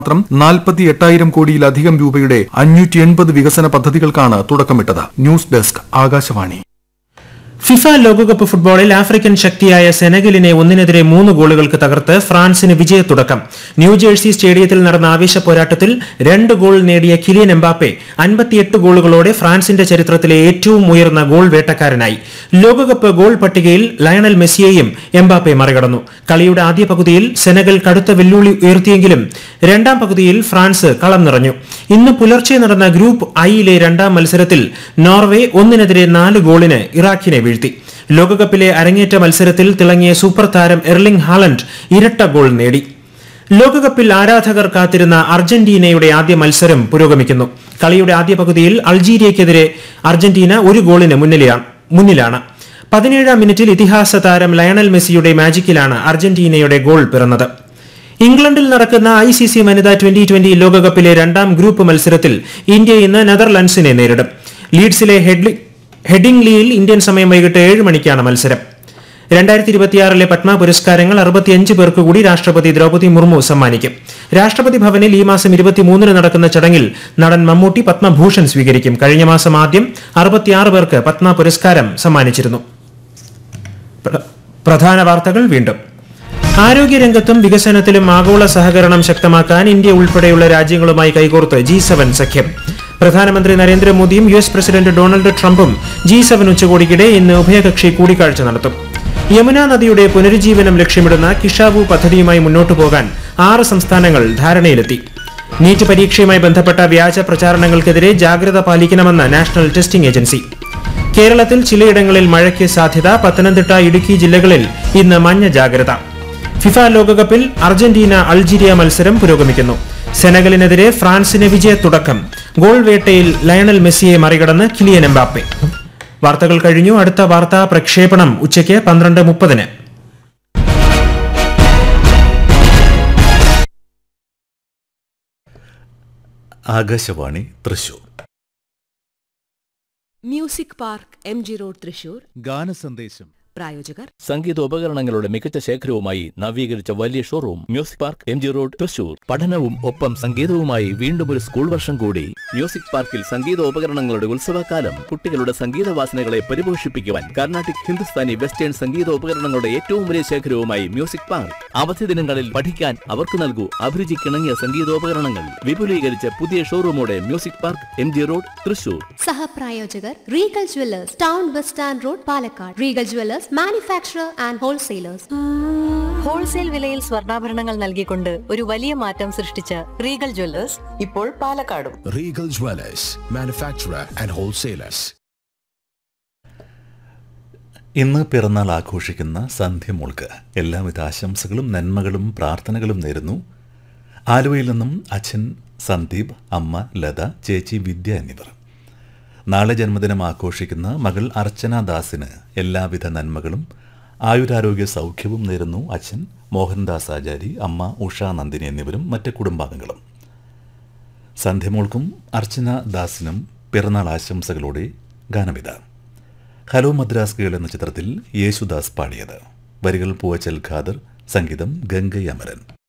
മാത്രം നാൽപ്പത്തി എട്ടായിരം കോടിയിലധികം രൂപയുടെ അഞ്ഞൂറ്റി എൺപത് വികസന പദ്ധതികൾക്കാണ് തുടക്കമിട്ടത് ന്യൂസ് ഡെസ്ക് ആകാശവാണി ഫിഫ ലോകകപ്പ് ഫുട്ബോളിൽ ആഫ്രിക്കൻ ശക്തിയായ സെനഗലിനെ ഒന്നിനെതിരെ മൂന്ന് ഗോളുകൾക്ക് തകർത്ത് ഫ്രാൻസിന് വിജയത്തുടക്കം ന്യൂജേഴ്സി സ്റ്റേഡിയത്തിൽ നടന്ന ആവേശ പോരാട്ടത്തിൽ രണ്ട് ഗോൾ നേടിയ കിലിയൻ എംബാപ്പെ അൻപത്തിയെട്ട് ഗോളുകളോടെ ഫ്രാൻസിന്റെ ചരിത്രത്തിലെ ഏറ്റവും ഉയർന്ന ഗോൾ വേട്ടക്കാരനായി ലോകകപ്പ് ഗോൾ പട്ടികയിൽ ലയണൽ മെസ്സിയെയും എംബാപ്പെ മറികടന്നു കളിയുടെ ആദ്യ പകുതിയിൽ സെനഗൽ കടുത്ത വെല്ലുവിളി ഉയർത്തിയെങ്കിലും രണ്ടാം പകുതിയിൽ ഫ്രാൻസ് കളം നിറഞ്ഞു ഇന്ന് പുലർച്ചെ നടന്ന ഗ്രൂപ്പ് ഐയിലെ രണ്ടാം മത്സരത്തിൽ നോർവേ ഒന്നിനെതിരെ നാല് ഗോളിന് ഇറാഖിനെ വീഴ്ത്തി ലോകകപ്പിലെ അരങ്ങേറ്റ മത്സരത്തിൽ തിളങ്ങിയ സൂപ്പർ താരം എർലിംഗ് ഹാലൻഡ് ഇരട്ട ഗോൾ നേടി ലോകകപ്പിൽ ആരാധകർ കാത്തിരുന്ന അർജന്റീനയുടെ ആദ്യ മത്സരം പുരോഗമിക്കുന്നു കളിയുടെ ആദ്യ പകുതിയിൽ അൾജീരിയയ്ക്കെതിരെ അർജന്റീന ഒരു ഗോളിന് മുന്നിലാണ് മുന്നിലാണ് പതിനേഴാം മിനിറ്റിൽ ഇതിഹാസ താരം ലയണൽ മെസ്സിയുടെ മാജിക്കിലാണ് അർജന്റീനയുടെ ഗോൾ പിറന്നത് ഇംഗ്ലണ്ടിൽ നടക്കുന്ന ഐ സി സി വനിതാ ട്വന്റി ട്വന്റി ലോകകപ്പിലെ രണ്ടാം ഗ്രൂപ്പ് മത്സരത്തിൽ ഇന്ത്യ ഇന്ന് നെതർലൻഡ്സിനെ നേരിടും ലീഡ്സിലെ ഹെഡ്ലി ഹെഡിംഗ്ലിയിൽ ഇന്ത്യൻ സമയം വൈകിട്ട് ഏഴ് മണിക്കാണ് മത്സരം രണ്ടായിരത്തി ഇരുപത്തിയാറിലെ പത്മ പുരസ്കാരങ്ങൾ അറുപത്തിയഞ്ച് പേർക്ക് കൂടി രാഷ്ട്രപതി ദ്രൗപദി മുർമു സമ്മാനിക്കും രാഷ്ട്രപതി ഭവനിൽ ഈ മാസം ഇരുപത്തിമൂന്നിന് നടക്കുന്ന ചടങ്ങിൽ നടൻ മമ്മൂട്ടി പത്മഭൂഷൺ സ്വീകരിക്കും കഴിഞ്ഞ മാസം ആദ്യം അറുപത്തിയാറ് പേർക്ക് പത്മ പുരസ്കാരം സമ്മാനിച്ചിരുന്നു പ്ര- പ്രധാന വാർത്തകൾ വീണ്ടും ആരോഗ്യരംഗത്തും വികസനത്തിലും ആഗോള സഹകരണം ശക്തമാക്കാൻ ഇന്ത്യ ഉൾപ്പെടെയുള്ള രാജ്യങ്ങളുമായി കൈകോർത്ത് ജി സെവൻ സഖ്യം പ്രധാനമന്ത്രി നരേന്ദ്രമോദിയും യു എസ് പ്രസിഡന്റ് ഡൊണാൾഡ് ട്രംപും ജി സെവൻ ഉച്ചകോടിക്കിടെ ഇന്ന് ഉഭയകക്ഷി കൂടിക്കാഴ്ച നടത്തും യമുന നദിയുടെ പുനരുജ്ജീവനം ലക്ഷ്യമിടുന്ന കിഷാവു പദ്ധതിയുമായി മുന്നോട്ടു പോകാൻ ആറ് സംസ്ഥാനങ്ങൾ ധാരണയിലെത്തി നീറ്റ് പരീക്ഷയുമായി ബന്ധപ്പെട്ട വ്യാജ പ്രചാരണങ്ങൾക്കെതിരെ ജാഗ്രത പാലിക്കണമെന്ന് നാഷണൽ ടെസ്റ്റിംഗ് ഏജൻസി കേരളത്തിൽ ചിലയിടങ്ങളിൽ മഴയ്ക്ക് സാധ്യത പത്തനംതിട്ട ഇടുക്കി ജില്ലകളിൽ ഇന്ന് മഞ്ഞ ജാഗ്രത ഫിഫ ലോകകപ്പിൽ അർജന്റീന അൾജീരിയ മത്സരം പുരോഗമിക്കുന്നു സെനഗലിനെതിരെ ഫ്രാൻസിന് വിജയത്തുടക്കം ഗോൾ വേട്ടയിൽ ലയണൽ മെസ്സിയെ മറികടന്ന് കിലിയൻ എംബാപ്പെ വാർത്തകൾ കഴിഞ്ഞു അടുത്ത വാർത്താ പ്രക്ഷേപണം ഉച്ചയ്ക്ക് പന്ത്രണ്ട് മുപ്പതിന് Akashvani Thrissur music park M G road Thrissur ഗാനസന്ദേശം പ്രായോജകർ സംഗീതോപകരണങ്ങളുടെ മികച്ച ശേഖരവുമായി നവീകരിച്ച വലിയ showroom music park M G road Thrissur പഠനവും ഒപ്പം സംഗീതവുമായി വീണ്ടും ഒരു സ്കൂൾ വർഷം കൂടി മ്യൂസിക് പാർക്കിൽ സംഗീതോപകരണങ്ങളുടെ ഉത്സവകാലം കുട്ടികളുടെ സംഗീത വാസനകളെ പരിപോഷിപ്പിക്കുവാൻ കർണാട്ടിക് ഹിന്ദുസ്ഥാനി വെസ്റ്റേൺ സംഗീതോപകരണങ്ങളുടെ ഏറ്റവും വലിയ ശേഖരവുമായി മ്യൂസിക് പാർക്ക് അവധി ദിനങ്ങളിൽ പഠിക്കാൻ അവർക്ക് നൽകൂ അഭിരുചിക്കിണങ്ങിയ സംഗീതോപകരണങ്ങൾ വിപുലീകരിച്ച പുതിയ ഷോറൂമോടെ music park M G road Thrissur സഹപ്രായോജകർ Regal jewellers town bus stand road Palakkad Regal jewellers manufacturer and wholesalers wholesale വിലയിൽ സ്വർണ്ണാഭരണങ്ങൾ നൽകിക്കൊണ്ട് ഒരു വലിയ മാറ്റം സൃഷ്ടിച്ച റീഗൽ ജ്വല്ലേഴ്സ് ഇപ്പോൾ പാലക്കാടും Regal Dwellers, manufacturer and wholesalers. ഇന്ന് പിറന്നാൾ ആഘോഷിക്കുന്ന സന്ധ്യമോൾക്ക് എല്ലാവിധ ആശംസകളും നന്മകളും പ്രാർത്ഥനകളും നേരുന്നു ആലുവയിൽ നിന്നും അച്ഛൻ സന്ദീപ് അമ്മ ലത ചേച്ചി വിദ്യ എന്നിവർ നാളെ ജന്മദിനം ആഘോഷിക്കുന്ന മകൾ അർച്ചന ദാസിന് എല്ലാവിധ നന്മകളും ആയുരാരോഗ്യ സൗഖ്യവും നേരുന്നു അച്ഛൻ മോഹൻദാസ് ആചാരി അമ്മ ഉഷ നന്ദിനി എന്നിവരും മറ്റ് കുടുംബാംഗങ്ങളും സന്ധ്യമോൾക്കും അർച്ചന ദാസിനും പിറന്നാൾ ആശംസകളോടെ ഗാനമിത ഹലോ മദ്രാസ് ഗേൾ എന്ന ചിത്രത്തിൽ യേശുദാസ് പാടിയത് വരികൾ പൂവച്ചൽ ഖാദർ സംഗീതം ഗംഗൈ അമരൻ